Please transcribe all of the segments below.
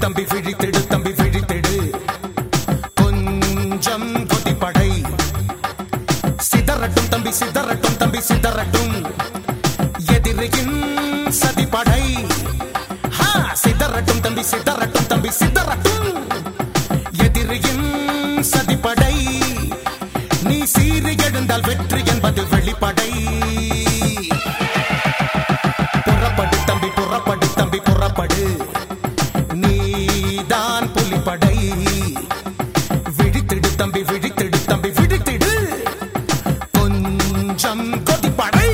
தம்பி விழித்திடு தம்பி விழித்திடு கொஞ்சம் கொதிப்படை சிதறட்டும் தம்பி சிதறட்டும் தம்பி சிதறட்டும் எதிரியின் சதிப்படை ஹா, சிதறட்டும் தம்பி சிதறட்டும் தம்பி சிதறட்டும் எதிரியின் சதிப்படை நீ சீறி எழுந்தால் வெற்றி என்பது வெளிப்படை புறப்படு தம்பி புறப்படு தம்பி புறப்படு நீதான் புலிப்படை விழித்திடு தம்பி விழித்திடு தம்பி விழித்திடு கொஞ்சம் கொதிப்படை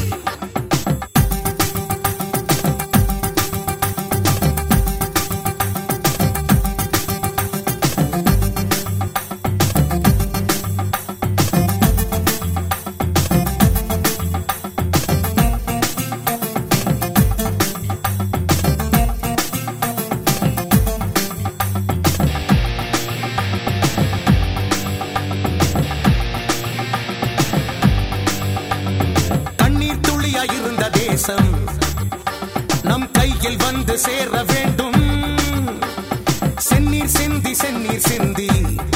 கண்ணீர் துளியாய் இருந்த தேசம் நம் கையில் வந்து சேர வேண்டும் செந்நீர் சிந்தி செந்நீர் சிந்தி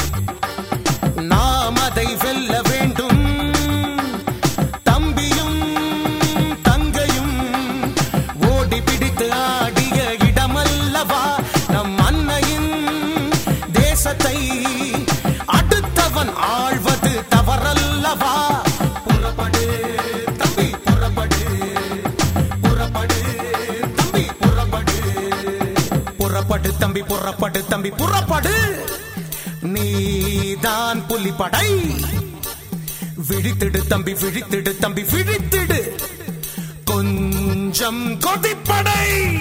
நாம் அதை வெல்ல வேண்டும் தம்பியும் தங்கையும் ஓடி பிடித்து ஆடிய இடமல்லவா நம் அன்னையின் தேசத்தை அடுத்தவன் ஆழ்வது தவறல்லவா புறப்படு தம்பி புறப்படு புறப்படு தம்பி புறப்படு புறப்படு தம்பி புறப்படு தம்பி புறப்படு நீதான் புலிப்படை விழித்திடு தம்பி விழித்திடு தம்பி விழித்திடு கொஞ்சம் கொதிப்படை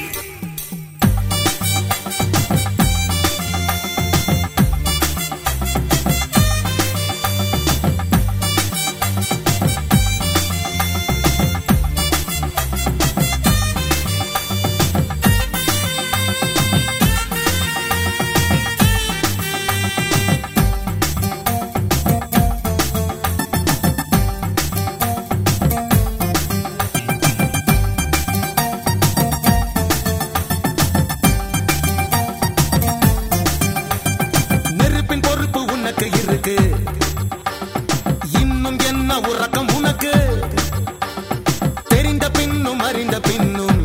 நெருப்பின் பொறுப்பு உனக்கு இருக்கு இன்னும் என்ன உறக்கம் உனக்கு தெரிந்த பின்னும் அறிந்த பின்னும்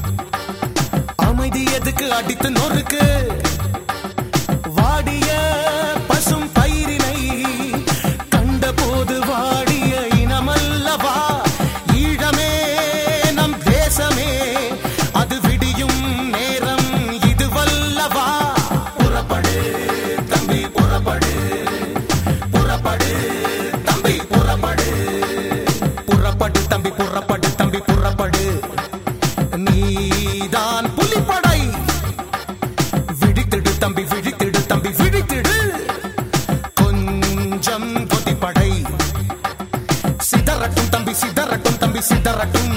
அமைதி எதுக்கு அடித்து நொறுக்கு வாடிய பசும் பயிரினை கண்டபோது வாடிய இனமல்லவா ஈழமே நம் தேசமே அது விடியும் நேரம் இதுவல்லவா புறப்படு தம்பி புறப்படு புறப்படு தம்பி புறப்படு புறப்படு தம்பி புறப்படு தம்பி புறப்படு நீதான் புலிப்படை விழித்திடு தம்பி விழித்திடு தம்பி விழித்திடு கொஞ்சம் கொதிப்படை சிதறட்டும் தம்பி சிதறட்டும் தம்பி சிதறட்டும்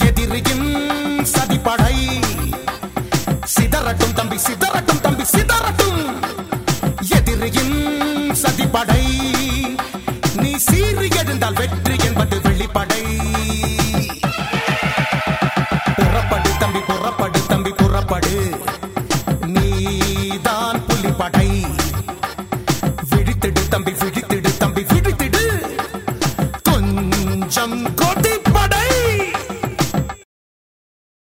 எதிரியின் சதிப்படை சிதறட்டும் தம்பி சிதறட்டும் தம்பி சிதறட்டும்